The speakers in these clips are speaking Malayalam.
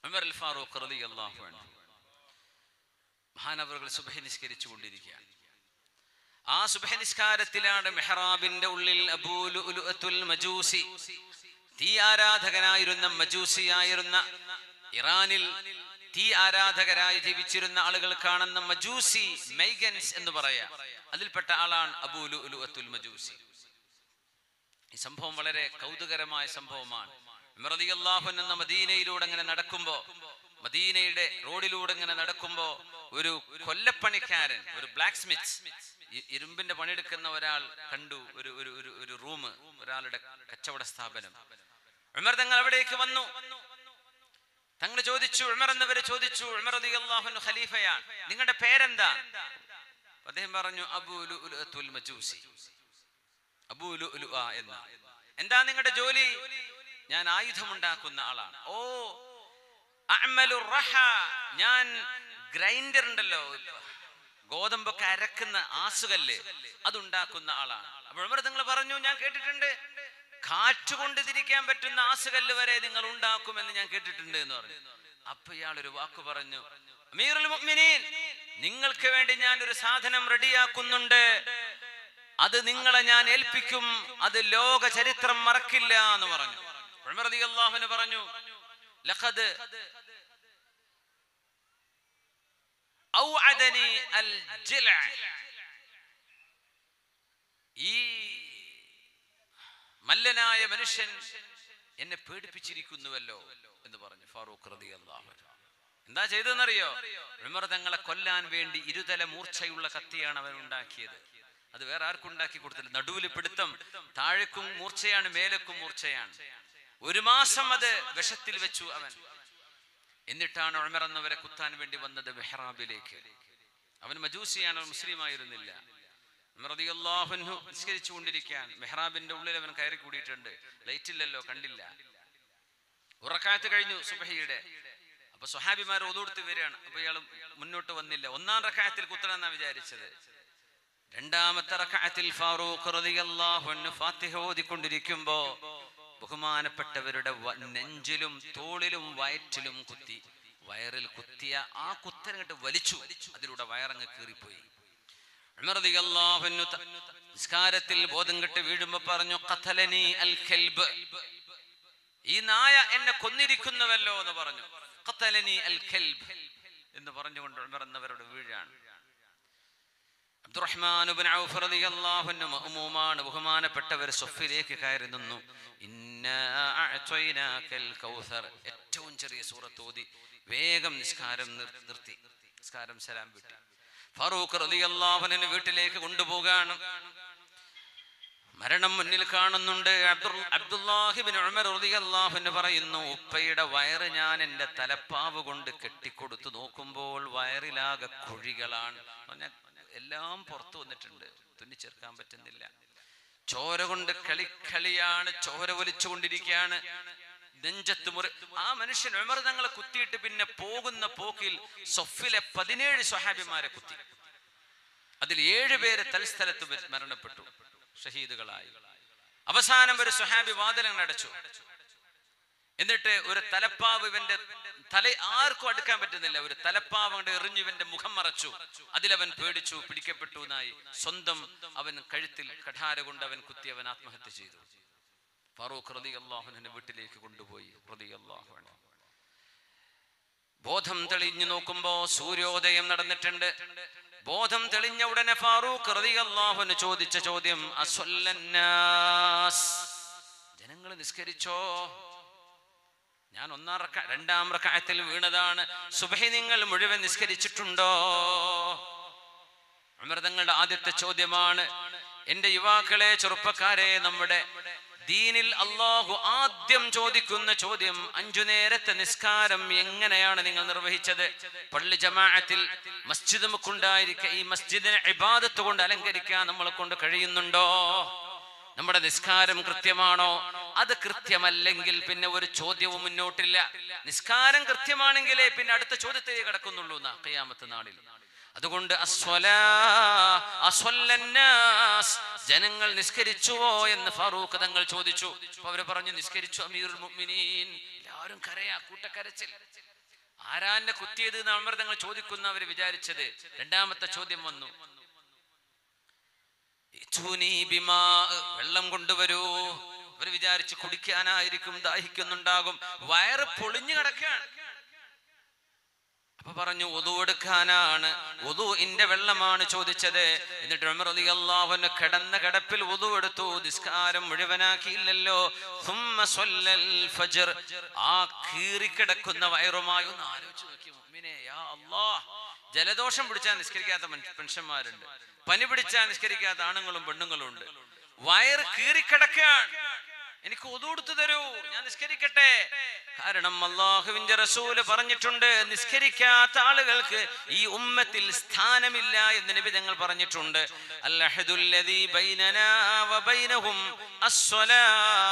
ഉമർ അൽ ഫാറൂഖ് റളിയല്ലാഹു അൻഹു മഹാനവറുകൾ സുബഹി നിസ്കരിച്ചു കൊണ്ടിരിക്കുകയാണ് ആ സുബഹി നിസ്കാരത്തിലാണ് മെഹ്റാബിന്റെ ഉള്ളിൽ അബൂലുഅത്തുൽ മജൂസി തീ ആരാധകനായിരുന്ന മജൂസിയായിരുന്ന ഇറാനിൽ തീ ആരാധകരായി ജീവിച്ചിരുന്ന ആളുകൾ കാണുന്ന മജൂസി മൈഗൻസ് എന്ന് പറയാം അതിൽപ്പെട്ട ആളാണ് അബൂലു ഉലുഅത്തുൽ മജൂസി ഈ സംഭവം വളരെ കൗതുകരമായ സംഭവമാണ് അള്ളാഹുൻ എന്ന മദീനയിലൂടെ ഇങ്ങനെ നടക്കുമ്പോ മദീനയുടെ റോഡിലൂടെ ഇങ്ങനെ നടക്കുമ്പോ ഒരു കൊല്ലപ്പണിക്കാരൻ ഒരു ബ്ലാക്ക് സ്മിത്ത് ഇരുമ്പിന്റെ പണിയെടുക്കുന്ന ഒരാൾ കണ്ടു ഒരു ഒരു ഒരു ഒരു റൂം ഒരാളുടെ കച്ചവട സ്ഥാപനം ഉമർ തങ്ങൾ അവിടേക്ക് വന്നു തങ്ങൾ ചോദിച്ചു ഉമർ എന്നവര് ചോദിച്ചു ഉമർ അള്ളാഹുൻ ഖലീഫയാണ് നിങ്ങളുടെ പേരെന്താ അദ്ദേഹം പറഞ്ഞു അബൂലു ഉലുഅത്തുൽ മജൂസി അബൂലു ഉലുഅ എന്ന എന്താ നിങ്ങളുടെ ജോലി ഞാൻ ആയുധമുണ്ടാക്കുന്ന ആളാണ് ഓ അഅ്മലു റഹ ഞാൻ ഗ്രൈൻഡർ ഉണ്ടല്ലോ ഗോതമ്പൊക്കെ അരക്കുന്ന ആസുകല്ല് അതുണ്ടാക്കുന്ന ആളാണ് അപ്പോൾ നിങ്ങൾ പറഞ്ഞു ഞാൻ കേട്ടിട്ടുണ്ട് കാറ്റുകൊണ്ട് തിരിക്കാൻ പറ്റുന്ന ആസുകല്ല് വരെ നിങ്ങൾ ഉണ്ടാക്കുമെന്ന് ഞാൻ കേട്ടിട്ടുണ്ട് എന്ന് പറഞ്ഞു അപ്പൊ ഇയാൾ ഒരു വാക്ക് പറഞ്ഞു അമീറുൽ മുഅ്മിനീൻ നിങ്ങൾക്ക് വേണ്ടി ഞാൻ ഒരു സാധനം റെഡിയാക്കുന്നുണ്ട് അത് നിങ്ങളെ ഞാൻ ഏൽപ്പിക്കും അത് ലോക ചരിത്രം മറക്കില്ല എന്ന് പറഞ്ഞു ഉമർ റളിയല്ലാഹുവിന് പറഞ്ഞു ലഖദ് ഔഅദനി അൽ ജില ഈ മല്ലനായ മനുഷ്യൻ എന്നെ പേടിപ്പിച്ചിരിക്കുന്നുവല്ലോ എന്ന് പറഞ്ഞു ഫാറൂഖ് റളിയല്ലാഹു അൻഹു എന്താ ചെയ്തതെന്നറിയോ ഉമർ തങ്ങളെ കൊല്ലാൻ വേണ്ടി ഇരുതല മൂർച്ചയുള്ള കത്തിയാണ് അവൻ ഉണ്ടാക്കിയത് അത് വേറെ ആർക്കും ഉണ്ടാക്കി കൊടുത്തില്ല നടുവിൽ പിടുത്തം താഴേക്കും മൂർച്ചയാണ് മേലക്കും മൂർച്ചയാണ് ഒരു മാസം അത് വിഷത്തിൽ വെച്ചു അവൻ എന്നിട്ടാണ് ഉമർ എന്നവരെ കുത്താൻ വേണ്ടി വന്നത് മെഹ്റാബിലേക്ക് അവൻ മജൂസിയാണ് മുസ്ലിം ആയിരുന്നില്ല റളിയല്ലാഹുഅൻഹു നിസ്കരിച്ചു കൊണ്ടിരിക്കാൻ മെഹ്റാബിന്റെ ഉള്ളിൽ അവൻ കയറി കൂടിയിട്ടുണ്ട് ലൈറ്റ് ഇല്ലല്ലോ കണ്ടില്ല ഉറക്കാത്ത് കഴിഞ്ഞു സുബഹിയുടെ അപ്പൊ സ്വഹാബിമാർ ഒതുകൊടുത്ത് വരികയാണ് അപ്പൊ ഇയാൾ മുന്നോട്ട് വന്നില്ല ഒന്നാം റക്കായത്തിൽ കുത്തണമെന്നാ വിചാരിച്ചത് രണ്ടാമത്തെ റക്കായത്തിൽ ഫാറൂഖ് റളിയല്ലാഹു അൻഹു ഫാത്തിഹ ഓതിക്കൊണ്ടിരിക്കുമ്പോ ബഹുമാനപ്പെട്ടവരുടെ വ- നെഞ്ചിലും തോളിലും വയറ്റിലും കുത്തി വയറിൽ കുത്തിയ ആ കുത്തനങ്ങട്ട് വലിച്ചു അതിലൂടെ വയറങ്ങ് കീറിപ്പോയി ഉമർ റളിയല്ലാഹു അൻഹു ത- നിസ്കാരത്തിൽ ബോധം കെട്ട് വീഴുമ്പോ പറഞ്ഞു ഖതലനി അൽ കൽബ് ഈ നായ എന്നെ കൊന്നിരിക്കുന്നുവല്ലോ എന്ന് പറഞ്ഞു ഖതലനി അൽ കൽബ് എന്ന് പറഞ്ഞുകൊണ്ട് ഉമർ എന്നവരോട് വീഴാണ് അബ്ദുറഹ്മാൻ ഇബ്നു ഔഫ് റളിയല്ലാഹു അൻഹു മഅ്മൂമാണ് ബഹുമാനപ്പെട്ടവർ സൊഫിലേക്ക് കയറി നിന്നു ഇന്നാ അഅ്തൈനാകൽ കൗസർ ഏറ്റവും ചെറിയ സൂറത്ത് ഓതി വേഗം നിസ്കാരം നിർ- നിർത്തി നിസ്കാരം സലാം വിട്ടു ഫാറൂഖ് റളിയല്ലാഹു അൻഹു വീട്ടിലേക്ക് കൊണ്ടുപോകാണ് മരണം മുന്നിൽ കാണുന്നുണ്ട് അബ്ദുൽ- അബ്ദുല്ലാഹിബിൻ ഉമർ റളിയല്ലാഹു അൻഹു പറയുന്നു ഉപ്പയുടെ വയറ് ഞാൻ എൻ്റെ തലപ്പാവ് കൊണ്ട് കെട്ടിക്കൊടുത്തു നോക്കുമ്പോൾ വയറിലാകെ കുഴികളാണ് പറഞ്ഞാ എല്ലാം പുറത്തു വന്നിട്ടുണ്ട് തുന്നിച്ചേർക്കാൻ പറ്റുന്നില്ല ചോര കൊണ്ട് കളിക്കളിയാണ് ചോര വലിച്ചുകൊണ്ടിരിക്കുകയാണ് നെഞ്ചത്ത് മുറി ആ മനുഷ്യൻ ഉമർ തങ്ങളെ കുത്തിയിട്ട് പിന്നെ പോകുന്ന പോക്കിൽ സൊഫിലെ പതിനേഴ് സ്വഹാബിമാരെ കുത്തി അതിൽ ഏഴ് പേര് തൽസ്ഥലത്ത് മര- മരണപ്പെട്ടു ഷഹീദുകളായി അവസാനം ഒരു സ്വഹാബി വാതിലങ്ങൾ അടച്ചു എന്നിട്ട് ഒരു തലപ്പാവ് ഇവന്റെ തല ആർക്കും അടുക്കാൻ പറ്റുന്നില്ല ഒരു തലപ്പാവ് കൊണ്ട് എറിഞ്ഞു ഇവന്റെ മുഖം മറച്ചു അതിലവൻ പേടിച്ചു പിടിക്കപ്പെട്ടു എന്നായി സ്വന്തം അവൻ കഴുത്തിൽ കഠാര കൊണ്ട് അവൻ കുത്തി അവൻ ആത്മഹത്യ ചെയ്തു ഫാറൂഖ് റതി അള്ളാഹുനെ വീട്ടിലേക്ക് കൊണ്ടുപോയി റതി അള്ളാഹു ബോധം തെളിഞ്ഞു നോക്കുമ്പോ സൂര്യോദയം നടന്നിട്ടുണ്ട് ബോധം തെളിഞ്ഞ ഉടനെ ഫാറൂഖ് റളിയല്ലാഹുവിന് ചോദിച്ച ചോദ്യം അസ്വല്ലന്നാസ് ജനങ്ങൾ നിസ്കരിച്ചോ ഞാൻ ഒന്നാം റക്ക രണ്ടാം റക്കായത്തിൽ വീണതാണ് സുബഹി നിങ്ങൾ മുഴുവൻ നിസ്കരിച്ചിട്ടുണ്ടോ അമൃതങ്ങളുടെ ആദ്യത്തെ ചോദ്യമാണ് എന്റെ യുവാക്കളെ ചെറുപ്പക്കാരെ നമ്മുടെ ദീനിൽ അള്ളാഹു ആദ്യം ചോദിക്കുന്ന ചോദ്യം അഞ്ചു നേരത്തെ നിസ്കാരം എങ്ങനെയാണ് നിങ്ങൾ നിർവഹിച്ചത് പള്ളി ജമാഅത്തിൽ മസ്ജിദ് നമുക്കുണ്ടായിരിക്കെ ഈ മസ്ജിദിനെ ഇബാദത്ത് കൊണ്ട് അലങ്കരിക്കാൻ നമ്മളെ കൊണ്ട് കഴിയുന്നുണ്ടോ നമ്മുടെ നിസ്കാരം കൃത്യമാണോ അത് കൃത്യമല്ലെങ്കിൽ പിന്നെ ഒരു ചോദ്യവും മുന്നോട്ടില്ല നിസ്കാരം കൃത്യമാണെങ്കിലേ പിന്നെ അടുത്ത ചോദ്യത്തിലേക്ക് കിടക്കുന്നുള്ളൂ എന്നാ ഖിയാമത്ത് നാളിൽ അതുകൊണ്ട് അസ്വലാ അസ്വല്ലന്നാസ് ജനങ്ങൾ നിസ്കരിച്ചുവോ എന്ന് ഫാറൂഖ് തങ്ങൾ ചോദിച്ചു അപ്പൊ അവര് പറഞ്ഞു നിസ്കരിച്ചു അമീറുൽ മുഅ്മിനീൻ എല്ലാവരും കരയാ കൂട്ടക്കരച്ചിൽ ആരാന്നെ കുത്തിയത് എന്ന് ഉമർ തങ്ങൾ ചോദിക്കുന്ന അവർ വിചാരിച്ചത് രണ്ടാമത്തെ ചോദ്യം വന്നു ഇതൂനി ബിമാ വെള്ളം കൊണ്ടുവരൂ അവർ വിചാരിച്ച് കുടിക്കാനായിരിക്കും ദാഹിക്കുന്നുണ്ടാകും വയറ് പൊളിഞ്ഞു കിടക്കുകയാണ് അപ്പൊ പറഞ്ഞു ഒതു എടുക്കാനാണ് ഒതു ഇന്റെ വെള്ളമാണ് ചോദിച്ചത് എന്നിട്ട് ഉമർ റളിയല്ലാഹുവിന് കിടന്ന കിടപ്പിൽ ഒതു എടുത്തു നിസ്കാരം മുഴുവനാക്കിയില്ലല്ലോ സുമ്മ സ്വല്ലൽ ഫജ്ർ ആ കീറിക്കിടക്കുന്ന വയറുമായി ഒന്ന് ആലോചിച്ച് നോക്കി മുഅ്മിനേ യാ അല്ലാഹ് ജലദോഷം പിടിച്ചാൽ നിസ്കരിക്കാത്ത മനുഷ്യ- മനുഷ്യന്മാരുണ്ട് പനി പിടിച്ചാൽ നിസ്കരിക്കാത്ത ആണുങ്ങളും പെണ്ണുങ്ങളും ഉണ്ട് വയറ് കീറിക്കിടക്കുകയാണ് എനിക്ക് ഒതുകൊടുത്തു തരൂ ഞാൻ നിസ്കരിക്കട്ടെ കാരണം അള്ളാഹുവിന്റെ റസൂല് പറഞ്ഞിട്ടുണ്ട് നിസ്കരിക്കാത്ത ആളുകൾക്ക് ഈ ഉമ്മത്തിൽ സ്ഥാനമില്ല എന്ന് നബി തങ്ങൾ പറഞ്ഞിട്ടുണ്ട് അല്ലഹദുല്ലദീ ബൈനനാ വബൈനഹും അസ്സലാ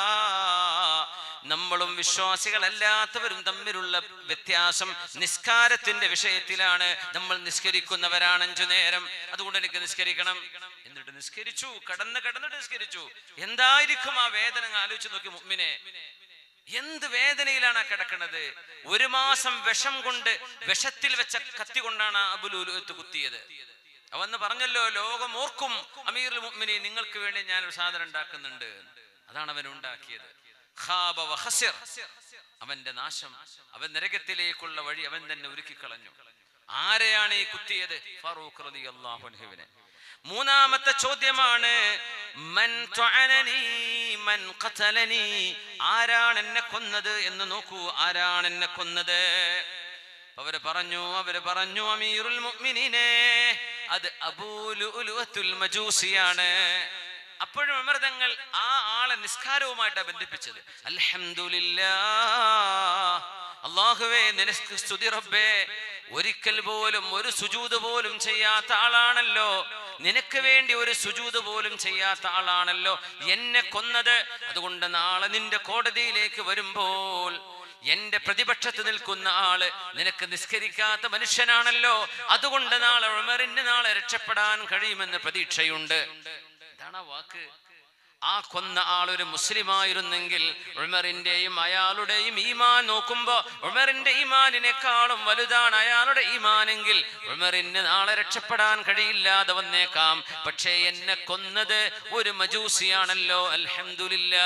നമ്മളും വിശ്വാസികളല്ലാത്തവരും തമ്മിലുള്ള വ്യത്യാസം നിസ്കാരത്തിന്റെ വിഷയത്തിലാണ് നമ്മൾ നിസ്കരിക്കുന്നവരാണ് അഞ്ചു നേരം അതുകൊണ്ട് എനിക്ക് നിസ്കരിക്കണം എന്നിട്ട് നിസ്കരിച്ചു കടന്ന് കടന്നിട്ട് നിസ്കരിച്ചു എന്തായിരിക്കും ആ വേദന അങ്ങ് ആലോചിച്ച് നോക്കി മുമ്മിനെ എന്ത് വേദനയിലാണ് ആ കിടക്കുന്നത് ഒരു മാസം വിഷം കൊണ്ട് വിഷത്തിൽ വെച്ച കത്തി കൊണ്ടാണ് ആ അബുലൂലത്ത് കുത്തിയത് അവന്ന് പറഞ്ഞല്ലോ ലോകം ഓർക്കും അമീർ മുഅ്മിനി നിങ്ങൾക്ക് വേണ്ടി ഞാൻ ഒരു സാധനം ഉണ്ടാക്കുന്നുണ്ട് അതാണ് അവൻ ഉണ്ടാക്കിയത് ഖാബ വഖസിർ. അവന്റെ നാശം അവൻ നരകത്തിലേക്കുള്ള വഴി അവൻ തന്നെ ഒരുക്കി കളഞ്ഞു ആരെയാണ് ഈ കുത്തിയത് ഫാറൂഖ് റളിയല്ലാഹു അൻഹുവിനെ മൂന്നാമത്തെ ചോദ്യമാണ് മൻ ത്വഅനനി, മൻ ഖതലനി. ആരാണ് എന്നെ കൊന്നത് എന്ന് നോക്കൂ ആരാണ് എന്നെ കൊന്നത് അവര് പറഞ്ഞു അവര് പറഞ്ഞു അമീറുൽ മുഅ്മിനീനെ അത് അബൂലുഅത്തുൽ മജൂസിയാണ് അപ്പോഴും അമൃതങ്ങൾ ആ ആളെ നിസ്കാരവുമായിട്ടാണ് ബന്ധിപ്പിച്ചത് അൽഹംദുലില്ലാ അള്ളാഹുവേ നിനക്ക് സ്തുതി റബ്ബേ ഒരിക്കൽ പോലും ഒരു സുജൂത് പോലും ചെയ്യാത്ത ആളാണല്ലോ നിനക്ക് വേണ്ടി ഒരു സുജൂത് പോലും ചെയ്യാത്ത ആളാണല്ലോ എന്നെ കൊന്നത് അതുകൊണ്ട് നാളെ നിന്റെ കോടതിയിലേക്ക് വരുമ്പോൾ എന്റെ പ്രതിപക്ഷത്ത് നിൽക്കുന്ന ആള് നിനക്ക് നിസ്കരിക്കാത്ത മനുഷ്യനാണല്ലോ അതുകൊണ്ട് നാളെ ഉമറിന് നാളെ രക്ഷപ്പെടാൻ കഴിയുമെന്ന് പ്രതീക്ഷയുണ്ട് ഇതാണ് ആ വാക്ക് ആ കൊന്ന ആൾ ഒരു മുസ്ലിമായിരുന്നെങ്കിൽ ഉമറിന്റെയും അയാളുടെയും ഈമാൻ നോക്കുമ്പോ ഉമറിന്റെ ഈമാനിനേക്കാളും വലുതാണ് അയാളുടെ ഈമാനെങ്കിൽ ഉമറിന് നാളെ രക്ഷപ്പെടാൻ കഴിയില്ലാതെ വന്നേക്കാം പക്ഷേ എന്നെ കൊന്നത് ഒരു മജൂസിയാണല്ലോ അൽഹംദുലില്ലാ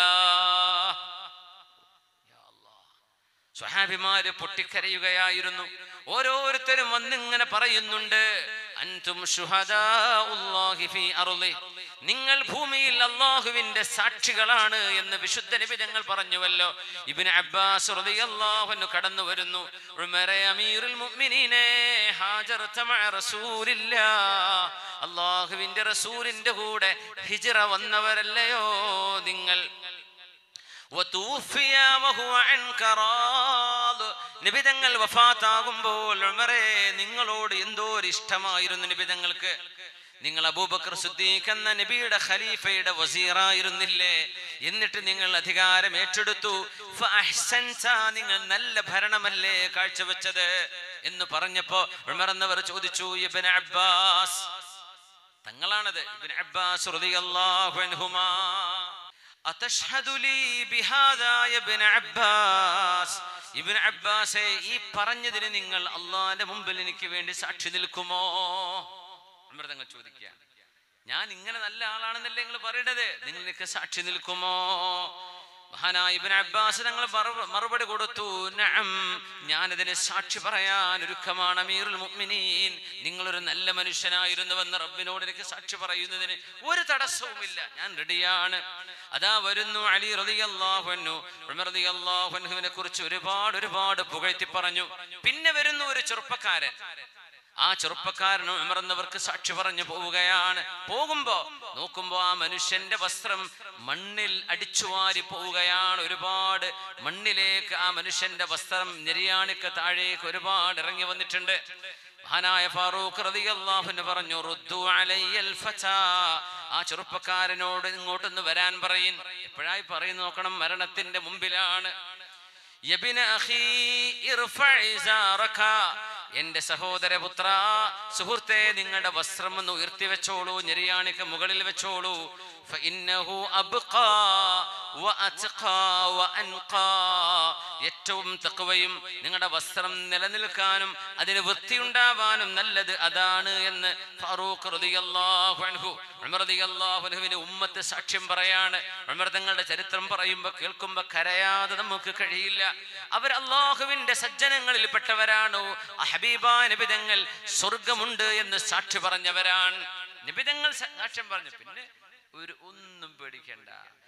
സ്വഹാബിമാര് പൊട്ടിക്കരയുകയായിരുന്നു ഓരോരുത്തരും വന്നിങ്ങനെ പറയുന്നുണ്ട് അൻതും ശുഹദാഉല്ലാഹി ഫീ അർളി നിങ്ങൾ ഭൂമിയിൽ അള്ളാഹുവിന്റെ സാക്ഷികളാണ് എന്ന് വിശുദ്ധ നബി ഞങ്ങൾ പറഞ്ഞുവല്ലോ ഇബ്നു അബ്ബാസ് റളിയല്ലാഹു അൻഹു കടന്നു വരുന്നു ഉമറെ അമീറുൽ മുഅ്മിനീനെ ഹാജർത മഅ റസൂലില്ലാ അള്ളാഹുവിന്റെ റസൂലിന്റെ കൂടെ ഹിജ്റ വന്നവരല്ലയോ നിങ്ങൾ വതൂഫിയ വഹുവ അൻക റാദ്. നിബിതങ്ങൾ വഫാത്താകുമ്പോൾ ഉമറേ നിങ്ങളോട് എന്തോ ഒരു ഇഷ്ടമായിരുന്നു നിബിതങ്ങൾക്ക് നിങ്ങൾ അബൂബക്കർ സുദ്ദീഖ് എന്ന നബിയുടെ ഖലീഫയുടെ വസീറായിരുന്നില്ലേ എന്നിട്ട് നിങ്ങൾ അധികാരം ഏറ്റെടുത്തു ഫഅഹ്സൻത, നിങ്ങൾ നല്ല ഭരണമല്ലേ കാഴ്ചവെച്ചത് എന്ന് പറഞ്ഞപ്പോ ഉമർ എന്നവർ ചോദിച്ചു ഇബ്നു അബ്ബാസ് തങ്ങളാണത് ഇബ്നു അബ്ബാസ് റളിയല്ലാഹു അൻഹുമാ അതഷ്ഹദു ലീ ബിഹാദാ യ ഇബ്നു അബ്ബാസ് ഇബ്നു അബ്ബാസേ ഈ പറഞ്ഞതിന് നിങ്ങൾ അള്ളാഹിന്റെ മുമ്പിൽ എനിക്ക് വേണ്ടി സാക്ഷി നിൽക്കുമോ ഉമർ തങ്ങൾ ചോദിക്കുക ഞാൻ ഇങ്ങനെ നല്ല ആളാണെന്നല്ലേ നിങ്ങൾ പറയണത് നിങ്ങൾ എനിക്ക് സാക്ഷി നിൽക്കുമോ മഹാനായ ഇബ്നു അബ്ബാസ് തങ്ങൾ മറു- മറുപടി കൊടുത്തു നഅം ഞാനതിന് സാക്ഷി പറയാൻ ഒരുക്കമാണ് അമീറുൽ മുഅ്മിനീൻ നിങ്ങളൊരു നല്ല മനുഷ്യനായിരുന്നുവെന്ന് റബ്ബിനോട് എനിക്ക് സാക്ഷി പറയുന്നതിന് ഒരു തടസ്സവുമില്ല ഞാൻ റെഡിയാണ് അതാ വരുന്നു അലി റളിയല്ലാഹു അൻഹു ഉമർ റളിയല്ലാഹു അൻഹുവിനെ കുറിച്ച് ഒരുപാട് ഒരുപാട് പുകഴ്ത്തി പറഞ്ഞു പിന്നെ വരുന്നു ഒരു ചെറുപ്പക്കാരൻ ആ ചെറുപ്പക്കാരൻ ഉമർ എന്നവർക്ക് സാക്ഷി പറഞ്ഞു പോവുകയാണ് പോകുമ്പോ നോക്കുമ്പോ ആ മനുഷ്യന്റെ വസ്ത്രം മണ്ണിൽ അടിച്ചുവാരി പോവുകയാണ് ഒരുപാട് മണ്ണിലേക്ക് ആ മനുഷ്യന്റെ വസ്ത്രം നെരിയാണിക്ക് താഴേക്ക് ഒരുപാട് ഇറങ്ങി വന്നിട്ടുണ്ട് മഹാനായ ഫാറൂഖ് റളിയല്ലാഹുവിന് പറഞ്ഞു റുദ്ദു അലയ്യൽ ഫതാ ആ ചെറുപ്പക്കാരനോട് ഇങ്ങോട്ടൊന്ന് വരാൻ പറയും എപ്പോഴായി പറയുന്നു നോക്കണം മരണത്തിന്റെ മുമ്പിലാണ് യബിന അഖീ ഇർഫഅ ഇസാറക എന്റെ സഹോദരപുത്ര സുഹൃത്തെ നിങ്ങളുടെ വസ്ത്രം ഒന്ന് ഉയർത്തി വെച്ചോളൂ ഞെരിയാണിക്ക് മുകളിൽ വെച്ചോളൂ فإنه أبقى وأتقى وأنقى ഏറ്റവും തക്കവയും നിങ്ങളുടെ വസ്ത്രം നിലനിൽക്കാനും അതിന് വൃത്തിയുണ്ടാവാനും നല്ലത് അതാണ് എന്ന് ഫാറൂഖ് റളിയല്ലാഹു അൻഹു ഉമർ റളിയല്ലാഹു അൻഹുവിന്റെ ഉമ്മത്ത് സാക്ഷ്യം പറയാണ് ഉമർ തങ്ങളുടെ ചരിത്രം പറയുമ്പോൾ കേൾക്കുമ്പോൾ കരയാതെ നമുക്ക് കഴിയില്ല അവർ അള്ളാഹുവിന്റെ സജ്ജനങ്ങളിൽ പെട്ടവരാണ് ഹബീബ നിബിതങ്ങൾ സ്വർഗമുണ്ട് എന്ന് സാക്ഷി പറഞ്ഞവരാണ് നിബിതങ്ങൾ സാക്ഷ്യം പറഞ്ഞു പിന്നെ ഒരു ഒന്നും പേടിക്കണ്ട